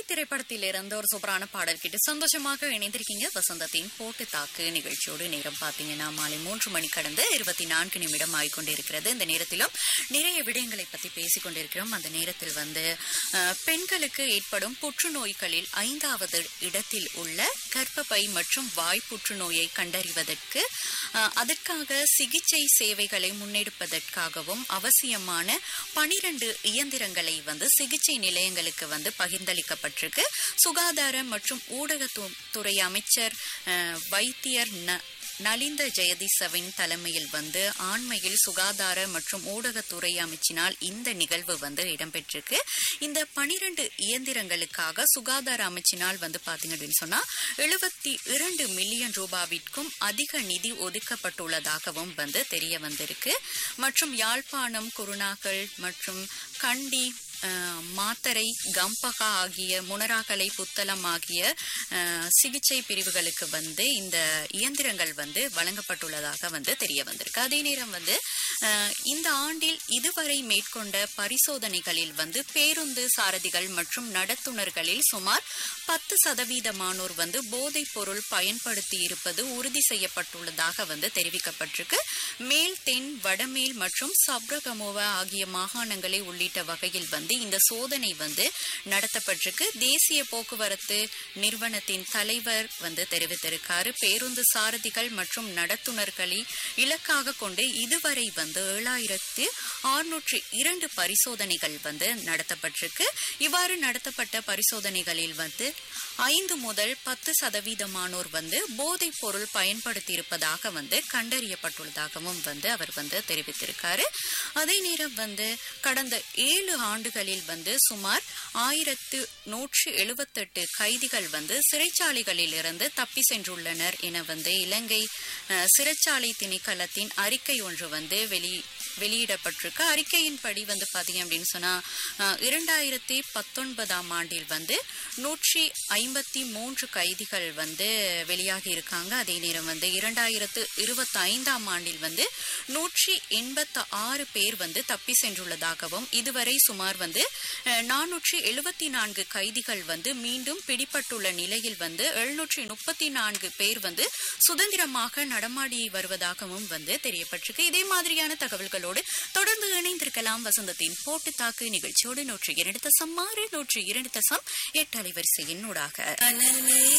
திரைப்படத்தில் இருந்த ஒரு சூப்பரான பாடல் கேட்டு சந்தோஷமாக இணைந்திருக்கீங்க வசந்தத்தின் போட்டு தாக்கு நிகழ்ச்சியோடு நேரம் பார்த்தீங்கன்னா மாலை மூன்று மணி கடந்து இருபத்தி நான்கு நிமிடம் ஆகிக்கொண்டிருக்கிறது இந்த நேரத்திலும் நிறைய விடயங்களை பத்தி பேசிக் கொண்டிருக்கிறோம் அந்த நேரத்தில் வந்து அஹ், பெண்களுக்கு ஏற்படும் புற்றுநோய்களில் ஐந்தாவது இடத்தில் உள்ள கர்ப்பப்பை மற்றும் வாய் புற்றுநோயை கண்டறிவதற்கு அஹ், அதற்காக சிகிச்சை சேவைகளை முன்னெடுப்பதற்காகவும் அவசியமான பனிரெண்டு இயந்திரங்களை வந்து சிகிச்சை நிலையங்களுக்கு வந்து பகிர்ந்தளிக்கப்பட்டிருக்கு சுகாதார மற்றும் ஊடகத்துறை அமைச்சர் அஹ், வைத்தியர் ந நலிந்த ஜெயதிசவின் தலைமையில் வந்து ஆண்மையில் சுகாதார மற்றும் ஊடகத்துறை அமைச்சினால் இந்த நிகழ்வு வந்து இடம்பெற்றிருக்கு இந்த பனிரெண்டு இயந்திரங்களுக்காக சுகாதார அமைச்சினால் வந்து பாத்தீங்க அப்படின்னு சொன்னா எழுபத்தி இரண்டு மில்லியன் ரூபாவிற்கும் அதிக நிதி ஒதுக்கப்பட்டுள்ளதாகவும் வந்து தெரிய வந்திருக்கு மற்றும் யாழ்ப்பாணம் குருணாகல் மற்றும் கண்டி அஹ், மாத்தரை கம்பகா ஆகிய முனராகலை புத்தளம் ஆகிய அஹ், சிகிச்சை பிரிவுகளுக்கு வந்து இந்த இயந்திரங்கள் வந்து வழங்கப்பட்டுள்ளதாக வந்து தெரிய வந்திருக்கு அதே நேரம் வந்து அஹ், இந்த ஆண்டில் இதுவரை மேற்கொண்ட பரிசோதனைகளில் வந்து பேருந்து சாரதிகள் மற்றும் நடத்துனர்களில் சுமார் பத்து சதவீதமானோர் வந்து போதைப் பொருள் பயன்படுத்தி இருப்பது உறுதி செய்யப்பட்டுள்ளதாக வந்து தெரிவிக்கப்பட்டிருக்கு மேல் தென் வடமேல் மற்றும் சப்ரகமோவ ஆகிய மாகாணங்களை உள்ளிட்ட வகையில் வந்து இந்த சோதனை வந்து நடத்தப்பட்டிருக்கு தேசிய போக்குவரத்து நிறுவனத்தின் தலைவர் வந்து தெரிவித்திருக்காரு பேருந்து சாரதிகள் மற்றும் நடத்துனர்களை இலக்காக கொண்டு இதுவரை வந்து ஏழாயிரத்து அறுநூற்று இரண்டு பரிசோதனைகள் வந்து நடத்தப்பட்டிருக்கு இவ்வாறு நடத்தப்பட்ட பரிசோதனைகளில் வந்து ஐந்து முதல் பத்து சதவீதமானோர் வந்து போதைப் பொருள் பயன்படுத்தி இருப்பதாக வந்து கண்டறியப்பட்டுள்ளதாகவும் வந்து அவர் வந்து தெரிவித்திருக்காரு அதே நேரம் வந்து கடந்த ஏழு ஆண்டுகளில் வந்து சுமார் ஆயிரத்து நூற்று எழுபத்தெட்டு கைதிகள் வந்து சிறைச்சாலைகளில் இருந்து தப்பி சென்றுள்ளனர் என வந்து இலங்கை அஹ், சிறைச்சாலை திணைக்களத்தின் அறிக்கை ஒன்று வந்து வெளி வெளியிடப்பட்டிருக்கு அறிக்கையின்படி வந்து பாத்தீங்க அப்படின்னு சொன்னா அஹ், இரண்டாயிரத்தி பத்தொன்பதாம் ஆண்டில் வந்து நூற்றி ஐம்பத்தி மூன்று கைதிகள் வந்து வெளியாகி இருக்காங்க அதே நேரம் வந்து இரண்டாயிரத்து இருபத்தி ஐந்தாம் ஆண்டில் வந்து நூற்றி எண்பத்தி ஆறு பேர் வந்து தப்பி சென்றுள்ளதாகவும் இதுவரை சுமார் வந்து நானூற்றி எழுபத்தி நான்கு கைதிகள் வந்து மீண்டும் பிடிபட்டுள்ள நிலையில் வந்து எழுநூற்றி முப்பத்தி நான்கு பேர் வந்து சுதந்திரமாக நடமாடி வருவதாகவும் வந்து தெரியப்பட்டிருக்கு இதே மாதிரியான தகவல்களோடு தொடர்ந்து இணைந்திருக்கலாம் வசந்தத்தின் போட்டு தாக்கு நிகழ்ச்சியோடு நூற்றி இரண்டு தசம் ஆறு நூற்றி இரண்டு தசம் எட்டு அலைவரிசையின் ஊடாக